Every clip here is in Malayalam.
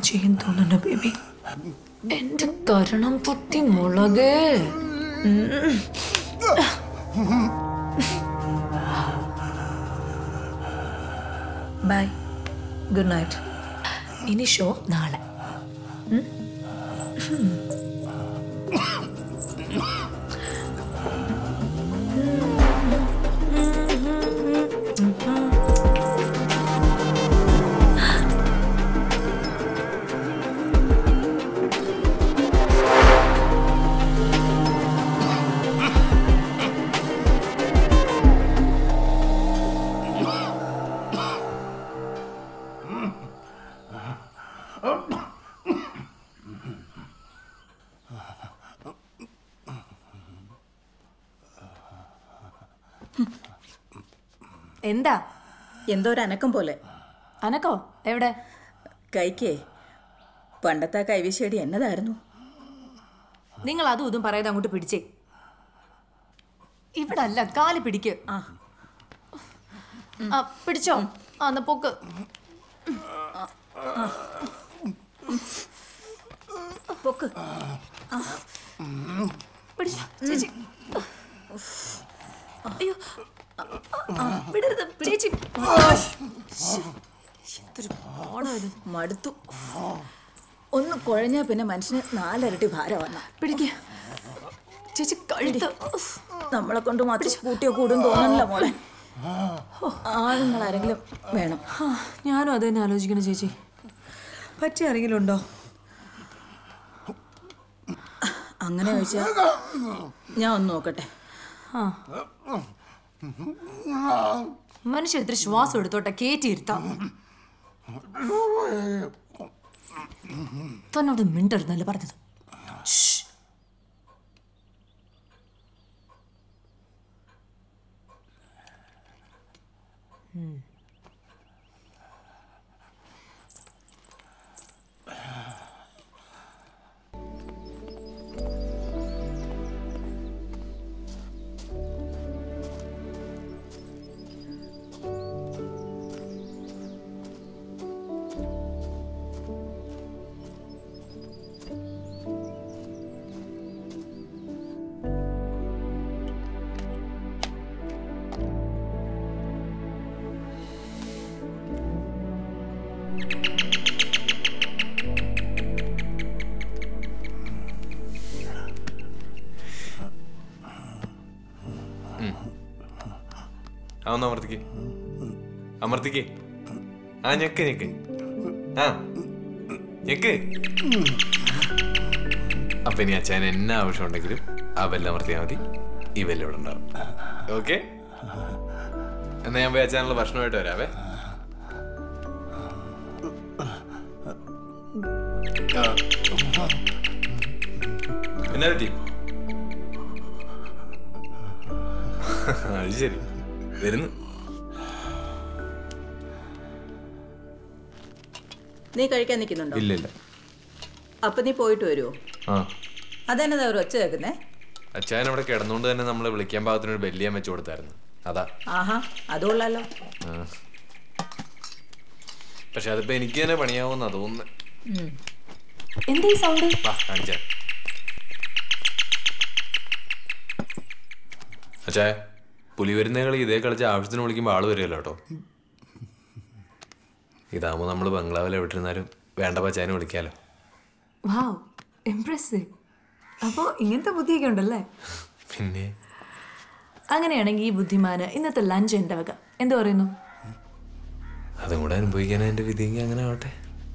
ചെയ്യും തോന്നുന്നു ബേബി എന്റെ കരണം പൊട്ടി മുളകേ ബൈ ഗുഡ് നൈറ്റ് ഇനി ഷോ നാളെ എന്താ എന്തോ ഒരു അനക്കം പോലെ അനക്കോ എവിടെ കൈക്കേ പണ്ടത്തെ ആ കൈവിശേടി എന്നതായിരുന്നു നിങ്ങൾ അതും ഇതും പറയാതെ അങ്ങോട്ട് പിടിച്ചേ ഇവിടെ അല്ല കാല് പിടിക്ക് ആ ആ പിടിച്ചോ ആ എന്നാ പൊക്ക് പൊക്ക് പിടിച്ചോ ചേച്ചി അയ്യോ ആ, വിടരുത് ചേച്ചി ശ്ശ്. എന്തൊരു പാടാ ഇത് മടുത്തു ഒന്ന് കുഴഞ്ഞാ പിന്നെ മനുഷ്യന് നാലരട്ടി ഭാരം വന്ന പിടിക്ക ചേച്ചി കഴുത്ത് ഉഫ്. നമ്മളെ കൊണ്ട് മാത്രം കൂട്ടിയോ കൂടും തോന്നണില്ല മോളെ ആളുങ്ങൾ ആരെങ്കിലും വേണം ആ, ഞാനും അത് തന്നെ ആലോചിക്കണം ചേച്ചി പറ്റിയ ആരെങ്കിലും ഉണ്ടോ അങ്ങനെ ചോദിച്ചാ ഞാൻ ഒന്ന് നോക്കട്ടെ മനുഷ്യൻ ഇത്തിരി ശ്വാസം എടുത്തോട്ടെ കേറ്റിയിരുത്താം തന്നോട് മിണ്ടരുന്നല്ലേ പറഞ്ഞത് ശ്ശ്. ആ ഒന്ന് അമർത്തിക്ക് അമർത്തിക്ക് ആ ഞെക്ക് ഞെക്ക് ആ ഞെക്ക് അപ്പൊ ഇനി അച്ഛൻ എന്നാ ആവശ്യം ഉണ്ടെങ്കിലും ആ ബെല്ല് അമർത്തിയാൽ മതി ഈ ബെല്ല് ഇവിടെ ഉണ്ടാവും ഓക്കെ എന്നാ ഞാൻ പോയി അച്ഛനുള്ള ഭക്ഷണമായിട്ട് വരാവേ എന്നാ പറ്റി അത് ശരി വരുന്നു നീ കഴിക്കാൻ നിൽക്കുന്നുണ്ടോ ഇല്ല ഇല്ല അപ്പൊ നീ പോയിട്ട് വരുമോ ആ അതെന്നതാ ഒരു ഒച്ച കേൾക്കുന്നേ അച്ഛൻ അവിടെ കിടന്നുകൊണ്ട് തന്നെ നമ്മളെ വിളിക്കാൻ പാകത്തിന് ഒരു ബെല്ലിയാൻ വെച്ച് കൊടുത്തായിരുന്നു അതാ ആഹാ അതുകൊള്ളാലോ ആ. പക്ഷെ അതിപ്പോ എനിക്ക് തന്നെ പണിയാവുന്ന തോന്നുന്നു എന്താ ഈ സൗണ്ട് വാ കാണിച്ചാ അച്ഛാ പുലി വരുന്ന കളി ഇതേ കളിച്ച് ആവശ്യത്തിന് വിളിക്കുമ്പോൾ ആള് വരുമല്ലോ കേട്ടോ ഇതാകുമ്പോൾ നമ്മൾ ബംഗ്ലാവിൽ എവിട്ടിരുന്നാലും വേണ്ട പച്ചാനെ വിളിക്കാലോ വാവ് ഇംപ്രസീവ് അപ്പോൾ ഇങ്ങനത്തെ ബുദ്ധിയൊക്കെ ഉണ്ടല്ലേ പിന്നെ അങ്ങനെയാണെങ്കിൽ ഈ ബുദ്ധിമാന് ഇന്നത്തെ ലഞ്ച് എൻ്റെ വക എന്ത് പറയുന്നു അതും കൂടെ അനുഭവിക്കാൻ എൻ്റെ വിധിയെങ്കിൽ അങ്ങനെ ആവട്ടെ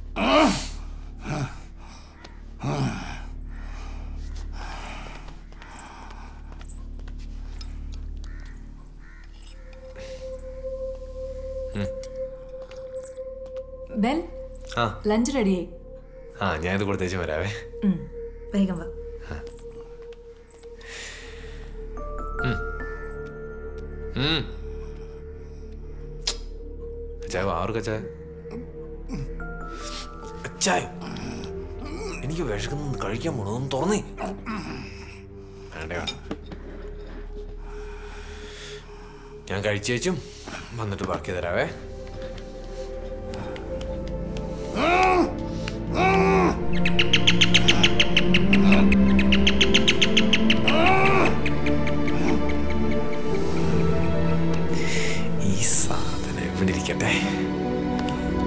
ബെൽ ആ ലഞ്ച് റെഡിയായി ആ ഞാൻ ഇത് കൊടുത്തേച്ച് വരാവേ വേഗം വാ ഉം. അച്ചായ ആർക്ക് അച്ചായ അച്ചായ എനിക്ക് വിശക്കുന്നു കഴിക്കാൻ പോണു ഒന്ന് തുറന്നേ വേണ്ട വേണ്ട ഞാൻ കഴിച്ചേച്ചും വന്നിട്ട് ബാക്കി തരാവേ ആ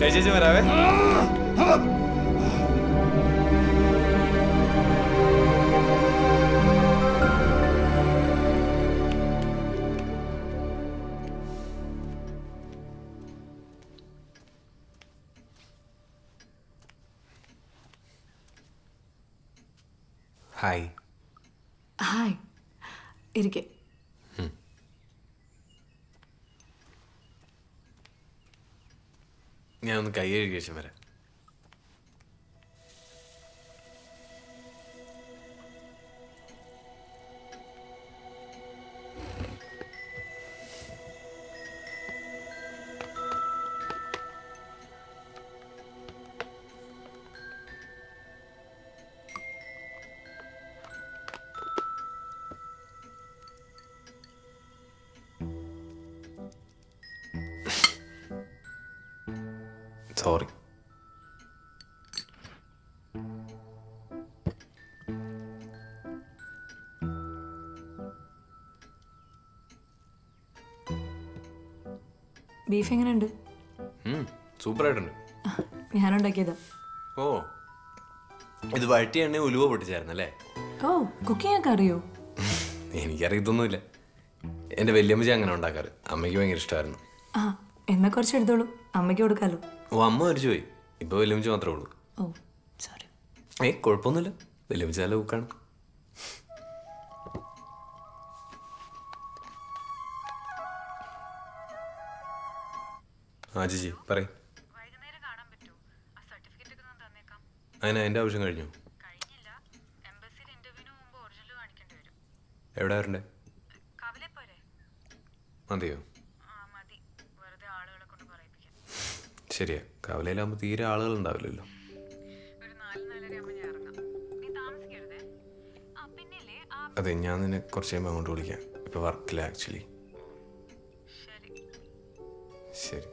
കഴിച്ചേച്ച് വരാവേ ഹായ് ഹായ് ഇരിക്കെ ഞാൻ ഒന്ന് കൈ കഴുകി ശേഷം വരാം സോറി ബീഫ് എങ്ങനെയുണ്ട് സൂപ്പറായിട്ടുണ്ട് ഞാനുണ്ടാക്കിയതാ ഓ ഇത് വഴറ്റി എണ്ണ ഉലുവ പൊട്ടിച്ചായിരുന്നല്ലേ ഓ കുക്കിംഗ് ഒക്കെ അറിയോ എനിക്കറിയത്തൊന്നുമില്ല എൻ്റെ വല്യമ്മച്ചി അങ്ങനെ ഉണ്ടാക്കാറ് അമ്മയ്ക്ക് ഭയങ്കര ഇഷ്ടമായിരുന്നു ആ എന്നാ കുറച്ച് എടുത്തോളൂ അമ്മയ്ക്ക് കൊടുക്കാലോ ഓ അമ്മ മരിച്ചു പോയി ഇപ്പോൾ വല്യമ്മച്ചി മാത്രമേ ഉള്ളൂ ഓ സോറി ഏയ് കുഴപ്പമൊന്നുമില്ല വല്യമ്മച്ചി നല്ല കുക്കാണ് ആ ചേച്ചി പറയും വൈകുന്നേരം കാണാൻ പറ്റുമോ ആ സർട്ടിഫിക്കറ്റ് ഒക്കെ ഒന്ന് തന്നേക്കാം അതിന് എൻ്റെ ആവശ്യം കഴിഞ്ഞു കഴിഞ്ഞില്ല എംബസിയിൽ ഇന്റർവ്യൂവിന് മുമ്പ് ഒറിജിനൽ കാണിക്കേണ്ടി വരും എവിടെ വരണ്ടേ കവലെ പോരെ മതിയോ ആ മതി വെറുതെ ആളുകളെ കൊണ്ട് പറയിപ്പിക്കാൻ ശരിയാ കവലയിലാകുമ്പോൾ തീരെ ആളുകൾ ഉണ്ടാവില്ലല്ലോ ഒരു നാല് നാലര ആകുമ്പോൾ ഞാൻ ഇറങ്ങാം നീ താമസിക്കരുതേ ആ പിന്നില്ലേ ആ അതെ ഞാൻ നിന്നെ കുറച്ച് കഴിയുമ്പോൾ അങ്ങോട്ട് വിളിക്കാം ഇപ്പോൾ വർക്കില്ല ആക്ച്വലി ശരി ശരി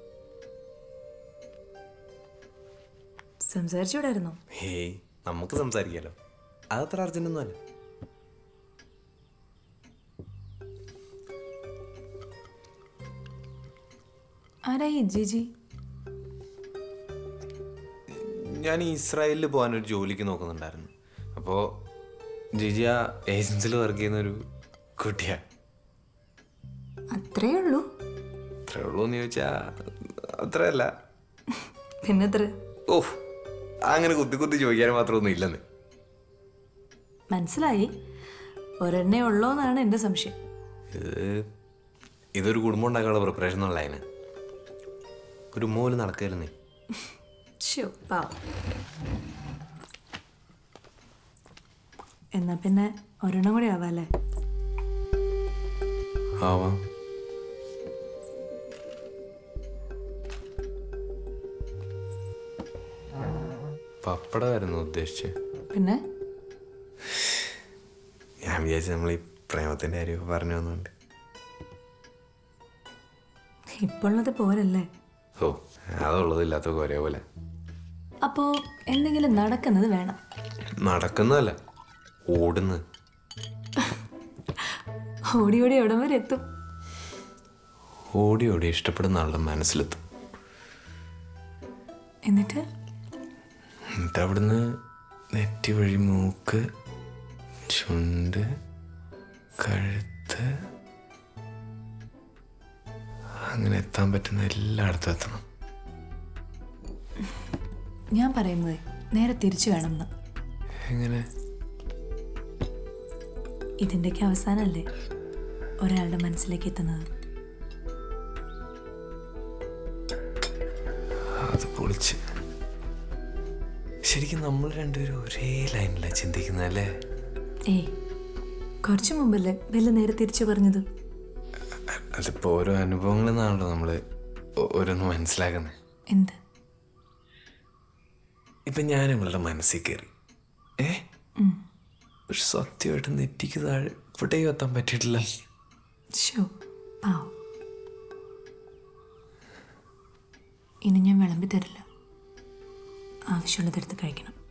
സംസാരിച്ചൂടായിരുന്നോ ഹേയ് നമുക്ക് സംസാരിക്കാലോ അതത്ര അർജൻറ്റൊന്നും അല്ല ആരാ ഈ ജിജി ഞാൻ ഈ ഇസ്രായേലിൽ പോകാനൊരു ജോലിക്ക് നോക്കുന്നുണ്ടായിരുന്നു അപ്പോൾ ജിജി ആ ഏജൻസിൽ വർക്ക് ചെയ്യുന്ന ഒരു കുട്ടിയാ അത്രേ ഉള്ളൂ അത്രേ ഉള്ളൂ എന്ന് ചോദിച്ചാൽ അത്രയല്ല പിന്നെത്ര ഓ അങ്ങനെ കുത്തി കുത്തി ചോദിക്കാൻ മാത്രമൊന്നും ഇല്ലെന്ന് മനസ്സിലായി ഒരെണ്ണേ ഉള്ളോന്നാണ് എൻ്റെ സംശയം ഇത് ഇതൊരു കുടുംബം ഉണ്ടാക്കാനുള്ള പ്രിപ്പറേഷൻ എന്നുള്ള അതിന് ഒരു മോല് നടക്കരുന്നേ ഷോ പാവം എന്നാ പിന്നെ ഒരെണ്ണം കൂടി ആവാല്ലേ ആവാം പപ്പടമായിരുന്നു ഉദ്ദേശിച്ചത് പിന്നെ ഞാൻ വിചാരിച്ചു നമ്മൾ ഈ പ്രേമത്തിൻ്റെ കാര്യമൊക്കെ പറഞ്ഞു വന്നുണ്ട് ഇപ്പോഴത് പോരല്ലേ ഓ അതുള്ളത് ഇല്ലാത്തൊക്കെ ഒരേപോലെ അപ്പോ എന്തെങ്കിലും നടക്കുന്നത് വേണം നടക്കുന്നതല്ല ഓടുന്നത് ഓടി ഓടി എവിടം വരെ എത്തും ഓടി ഓടി ഇഷ്ടപ്പെടുന്ന ആളുടെ മനസ്സിലെത്തും എന്നിട്ട് എന്നിട്ട് അവിടുന്ന് നെറ്റി വഴി മൂക്ക് ചുണ്ട് കഴുത്ത് അങ്ങനെ എത്താൻ പറ്റുന്ന എല്ലായിടത്തും എത്തണം ഞാൻ പറയുന്നത് നേരെ തിരിച്ചു വേണമെന്ന് എങ്ങനെ ഇതിൻ്റെയൊക്കെ അവസാനമല്ലേ ഒരാളുടെ മനസ്സിലേക്ക് എത്തുന്നത് അത് പൊളിച്ച് ശരിക്കും നമ്മൾ രണ്ടുപേരും ഒരേ ലൈനിലാണ് ചിന്തിക്കുന്നതല്ലേ ഏയ് കുറച്ചു മുമ്പല്ലേ ബെല്ല് നേരെ തിരിച്ചു പറഞ്ഞത് അതിപ്പോൾ ഓരോ അനുഭവങ്ങളിൽ നിന്നാണല്ലോ നമ്മൾ ഓരോന്ന് മനസ്സിലാക്കുന്നത് എന്ത് ഇപ്പം ഞാൻ ഇവളുടെ മനസ്സിൽ കയറി ഏ പക്ഷെ സത്യമായിട്ട് നെറ്റിക്ക് താഴെ ഇവിടെയും എത്താൻ പറ്റിയിട്ടില്ല ഷോ പാവം ഇനി ഞാൻ വിളമ്പി തരില്ല ആവശ്യമുള്ളതെടുത്ത് കഴിക്കണം